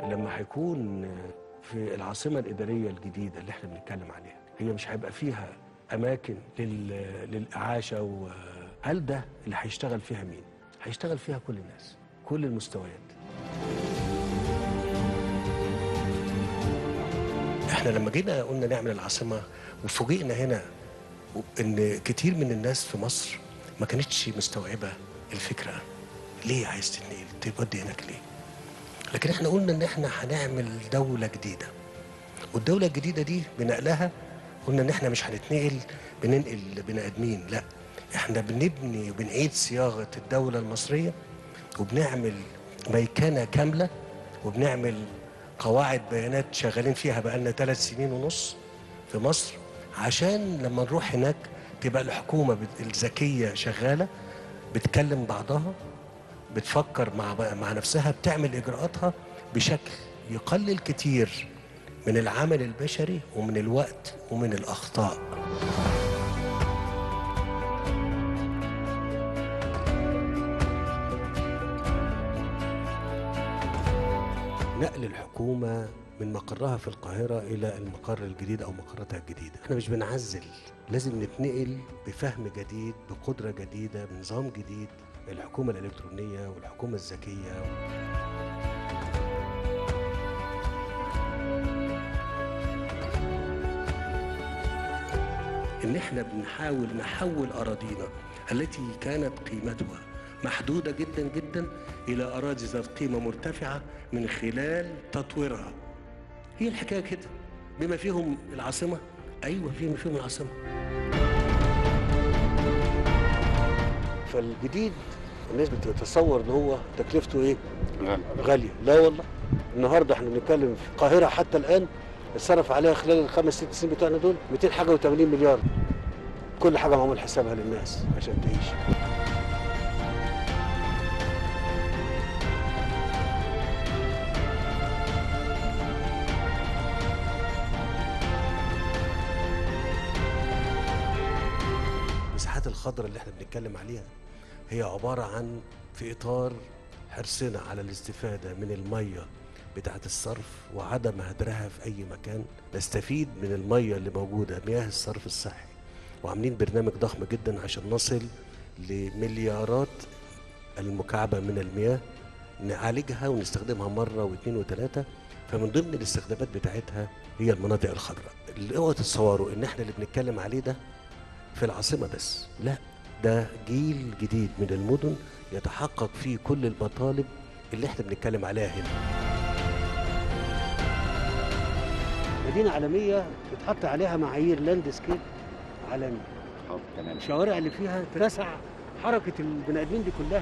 لما هيكون في العاصمه الاداريه الجديده اللي احنا بنتكلم عليها هي مش هيبقى فيها اماكن لل... للاعاشه وهل ده اللي هيشتغل فيها مين هيشتغل فيها كل الناس كل المستويات احنا لما جينا قلنا نعمل العاصمه وفوجئنا هنا ان كتير من الناس في مصر ما كانتش مستوعبه الفكره ليه عايز تنقل تودي هناك ليه لكن احنا قلنا ان احنا هنعمل دوله جديده والدوله الجديده دي بنقلها قلنا ان احنا مش هنتنقل بننقل بني ادمين لا احنا بنبني وبنعيد صياغه الدوله المصريه وبنعمل ميكنه كامله وبنعمل قواعد بيانات شغالين فيها بقالنا ثلاث سنين ونص في مصر عشان لما نروح هناك تبقى الحكومه بت- الذكيه شغاله بتكلم بعضها بتفكر مع مع نفسها بتعمل اجراءاتها بشكل يقلل كتير من العمل البشري ومن الوقت ومن الاخطاء نقل الحكومة من مقرها في القاهرة إلى المقر الجديد أو مقراتها الجديدة احنا مش بنعزل لازم نتنقل بفهم جديد بقدرة جديدة بنظام جديد الحكومة الإلكترونية والحكومة الذكية إن احنا بنحاول نحول أراضينا التي كانت قيمتها محدودة جدا جدا إلى أراضي ذات قيمة مرتفعة من خلال تطويرها هي الحكاية كده بما فيهم العاصمة أيوة فيهم فيهم العاصمة فالجديد الناس بتتصور ان هو تكلفته ايه؟ غاليه، لا والله النهارده احنا بنتكلم في القاهره حتى الان اتصرف عليها خلال الخمس ست سنين بتوعنا دول 200 حاجه و80 مليار كل حاجه معمول حسابها للناس عشان تعيش المساحات الخضراء اللي احنا بنتكلم عليها هي عبارة عن في إطار حرصنا على الاستفادة من المية بتاعة الصرف وعدم هدرها في أي مكان نستفيد من المية اللي موجودة مياه الصرف الصحي وعاملين برنامج ضخم جدا عشان نصل لمليارات المكعبة من المياه نعالجها ونستخدمها مرة واثنين وثلاثة فمن ضمن الاستخدامات بتاعتها هي المناطق الخضراء اللي اوعوا تتصوروا ان احنا اللي بنتكلم عليه ده في العاصمة بس لا ده جيل جديد من المدن يتحقق فيه كل المطالب اللي احنا بنتكلم عليها هنا مدينة عالمية بتحط عليها معايير لاند سكيب عالمي حاضر تمام الشوارع اللي فيها ترسع حركة البني آدمين دي كلها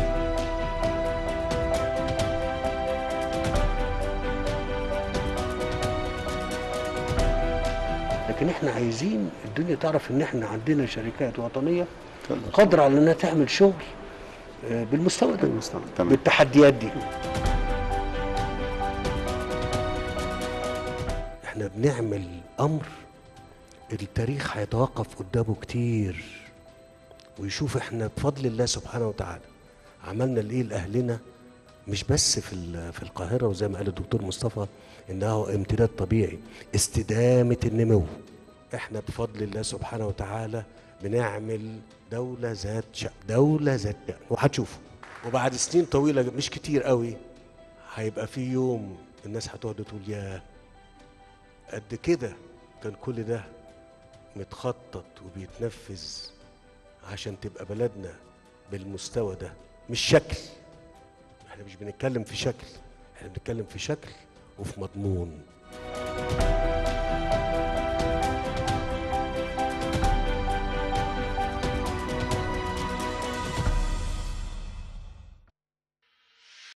لكن احنا عايزين الدنيا تعرف ان احنا عندنا شركات وطنيه قادره على انها تعمل شغل آه، بالمستوى ده بالمستوى تمام بالتحديات دي احنا بنعمل امر التاريخ هيتوقف قدامه كتير ويشوف احنا بفضل الله سبحانه وتعالى عملنا الايه لاهلنا مش بس في ال- في القاهره وزي ما قال الدكتور مصطفى انه امتداد طبيعي استدامه النمو احنا بفضل الله سبحانه وتعالى بنعمل دولة ذات شأن دولة ذات شأن وهتشوفوا وبعد سنين طويلة مش كتير قوي هيبقى في يوم الناس هتقعد تقول يا قد كده كان كل ده متخطط وبيتنفذ عشان تبقى بلدنا بالمستوى ده مش شكل احنا مش بنتكلم في شكل احنا بنتكلم في شكل وفي مضمون